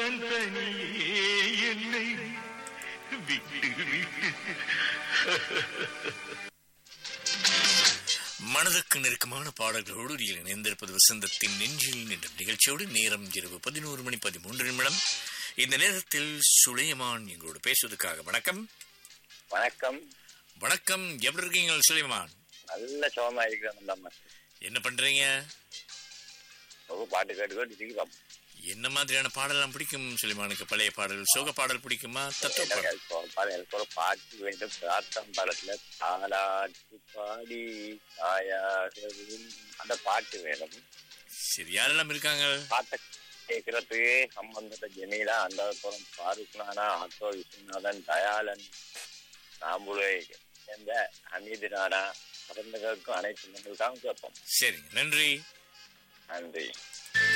நான் தனியே என்னை விட்டு விட்டு மனதுக்கு நெருக்கமான பாடல்களோடு நீங்கள் இணைந்திருப்பது வசந்தத்தின் நெஞ்சில் நின்ற நிகழ்ச்சியோடு நேரம் இரவு பதினோரு மணி பதிமூன்று நிமிடம் இந்த நேரத்தில் சுலைமான் எங்களோடு பேசுவதற்காக வணக்கம் வணக்கம் வணக்கம் எப்படி இருக்கீங்க சுலைமான் நல்ல சோகமா இருக்கிறோம் நம்ம என்ன பண்றீங்க ரொம்ப பாட்டு கேட்டு கேட்டு சிரிப்போம் என்ன மாதிரியான பாடலாம் பிடிக்கும் சுலைமானுக்கு பழைய பாடல் சோக பாடல் பிடிக்குமா தத்துவ பாடல் எனக்கு ஒரு பாடல் எனக்கு ஒரு பாட்டு வேண்டும் பிரார்த்தம் பாடத்துல தாலாட்டு பாடி தாயாக அந்த பாட்டு வேணும் சரி யாரெல்லாம் இருக்காங்க பாட்டை கேட்கறதுக்கு சம்பந்தத்த ஜெமீலா அந்த புறம் ஃபாரூக் நானா ஆட்டோ விஸ்வநாதன் தயாளன் நாம்புலை சேர்ந்த ஹமீது நானா பிறந்தவர்களுக்கும் அனைத்து மக்களுக்காகவும் கேட்போம் சரிங்க நன்றி நன்றி